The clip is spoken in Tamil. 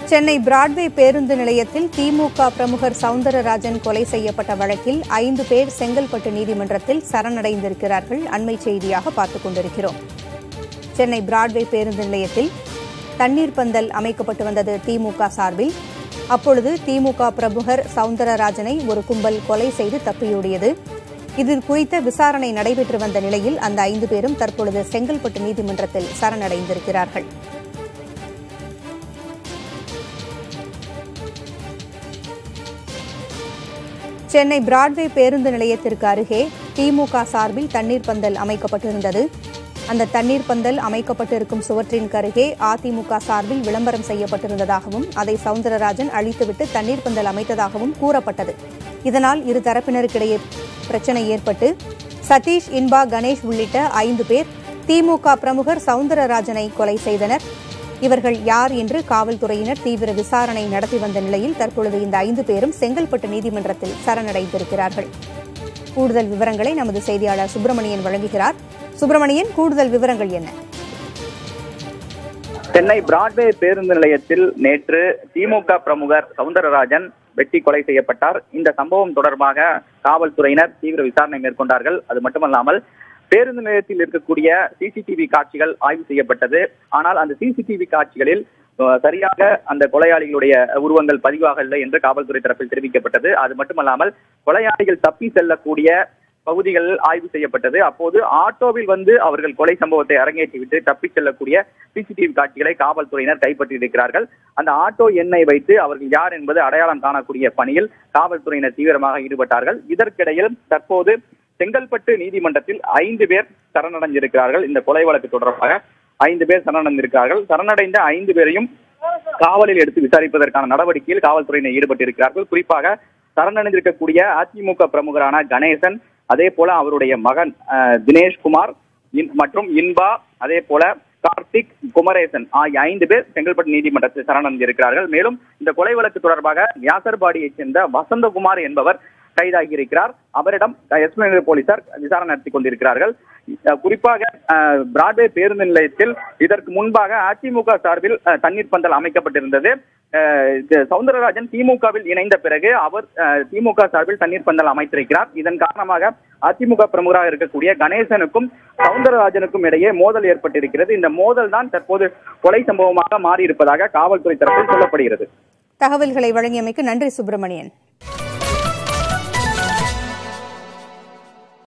சென்னை பிராட்வே பேருந்து நிலையத்தில் திமுக பிரமுகர் சவுந்தரராஜன் கொலை செய்யப்பட்ட வழக்கில் ஐந்து பேர் செங்கல்பட்டு நீதிமன்றத்தில் சரணடைந்திருக்கிறார்கள் அண்மை செய்தியாக பார்த்துக் கொண்டிருக்கிறோம் சென்னை பிராட்வே பேருந்து நிலையத்தில் தண்ணீர் பந்தல் அமைக்கப்பட்டு வந்தது திமுக சார்பில் அப்பொழுது திமுக பிரமுகர் சவுந்தரராஜனை ஒரு கும்பல் கொலை செய்து தப்பியோடியது இது குறித்த விசாரணை நடைபெற்று வந்த நிலையில் அந்த ஐந்து பேரும் தற்பொழுது செங்கல்பட்டு நீதிமன்றத்தில் சரணடைந்திருக்கிறார்கள் சென்னை பிராட்வே பேருந்து நிலையத்திற்கு அருகே திமுக சார்பில் தண்ணீர் பந்தல் அமைக்கப்பட்டிருந்தது அந்த தண்ணீர் பந்தல் அமைக்கப்பட்டிருக்கும் சுவற்றின் கருகே அதிமுக சார்பில் விளம்பரம் செய்யப்பட்டிருந்ததாகவும் அதை சவுந்தரராஜன் அழித்துவிட்டு தண்ணீர் பந்தல் அமைத்ததாகவும் கூறப்பட்டது இதனால் இரு தரப்பினருக்கிடையே பிரச்சனை ஏற்பட்டு சதீஷ் இன்பா கணேஷ் உள்ளிட்ட ஐந்து பேர் திமுக பிரமுகர் சவுந்தரராஜனை கொலை செய்தனர் இவர்கள் யார் என்று காவல்துறையினர் தீவிர விசாரணை நடத்தி வந்த நிலையில் தற்பொழுது இந்த ஐந்து பேரும் செங்கல்பட்டு நீதிமன்றத்தில் சரணடைந்திருக்கிறார்கள் கூடுதல் விவரங்களை நமது செய்தியாளர் சுப்பிரமணியன் வழங்குகிறார் சுப்பிரமணியன் கூடுதல் விவரங்கள் என்ன சென்னை பிராட்வே பேருந்து நிலையத்தில் நேற்று திமுக பிரமுகர் சவுந்தரராஜன் வெட்டி கொலை செய்யப்பட்டார் இந்த சம்பவம் தொடர்பாக காவல்துறையினர் தீவிர விசாரணை மேற்கொண்டார்கள் அது மட்டுமல்லாமல் பேருந்து நிலையத்தில் இருக்கக்கூடிய சிசிடிவி காட்சிகள் ஆய்வு செய்யப்பட்டது ஆனால் அந்த சிசிடிவி காட்சிகளில் அஹ், சரியாக அந்த கொலையாளிகளுடைய உருவங்கள் பதிவாகவில்லை என்று காவல்துறை தரப்பில் தெரிவிக்கப்பட்டது அது மட்டுமல்லாமல் கொலையாளிகள் தப்பி செல்லக்கூடிய பகுதிகளில் ஆய்வு செய்யப்பட்டது அப்போது ஆட்டோவில் வந்து அவர்கள் கொலை சம்பவத்தை அரங்கேற்றிவிட்டு தப்பிச் செல்லக்கூடிய சிசிடிவி காட்சிகளை காவல்துறையினர் கைப்பற்றியிருக்கிறார்கள் அந்த ஆட்டோ எண்ணை வைத்து அவர்கள் யார் என்பது அடையாளம் காணக்கூடிய பணியில் காவல்துறையினர் தீவிரமாக ஈடுபட்டார்கள் இதற்கிடையில் தற்போது செங்கல்பட்டு நீதிமன்றத்தில் ஐந்து பேர் சரணடைந்திருக்கிறார்கள் இந்த கொலை வழக்கு தொடர்பாக ஐந்து பேர் சரணடைந்திருக்கிறார்கள் சரணடைந்த ஐந்து பேரையும் காவலில் எடுத்து விசாரிப்பதற்கான நடவடிக்கையில் காவல்துறையினர் ஈடுபட்டிருக்கிறார்கள் குறிப்பாக சரணடைந்திருக்கக்கூடிய அதிமுக பிரமுகரான கணேசன் அதே போல அவருடைய மகன் அஹ், தினேஷ்குமார் இன்- மற்றும் இன்பா அதே போல கார்த்திக் குமரேசன் ஆகிய ஐந்து பேர் செங்கல்பட்டு நீதிமன்றத்தில் சரணடைந்திருக்கிறார்கள் மேலும் இந்த கொலை வழக்கு தொடர்பாக வியாசர்பாடியைச் சேர்ந்த வசந்தகுமார் என்பவர் கைதாகி இருக்கிறார் அவரிடம் எஸ்பிஐ போலீசார் விசாரணை நடத்தி கொண்டிருக்கிறார்கள் அஹ், குறிப்பாக அஹ், பிராட்வே பேருந்து நிலையத்தில் இதற்கு முன்பாக அதிமுக சார்பில் அஹ், தண்ணீர் பந்தல் அமைக்கப்பட்டிருந்தது அஹ், இது சவுந்தரராஜன் திமுகவில் இணைந்த பிறகு அவர் அஹ், திமுக சார்பில் தண்ணீர் பந்தல் அமைத்திருக்கிறார் இதன் காரணமாக அதிமுக பிரமுகராக இருக்கக்கூடிய கணேசனுக்கும் சவுந்தரராஜனுக்கும் இடையே மோதல் ஏற்பட்டிருக்கிறது இந்த மோதல் தான் தற்போது கொலை சம்பவமாக மாறி இருப்பதாக காவல்துறை தரப்பில் சொல்லப்படுகிறது தகவல்களை வழங்கியமைக்கு நன்றி சுப்பிரமணியன்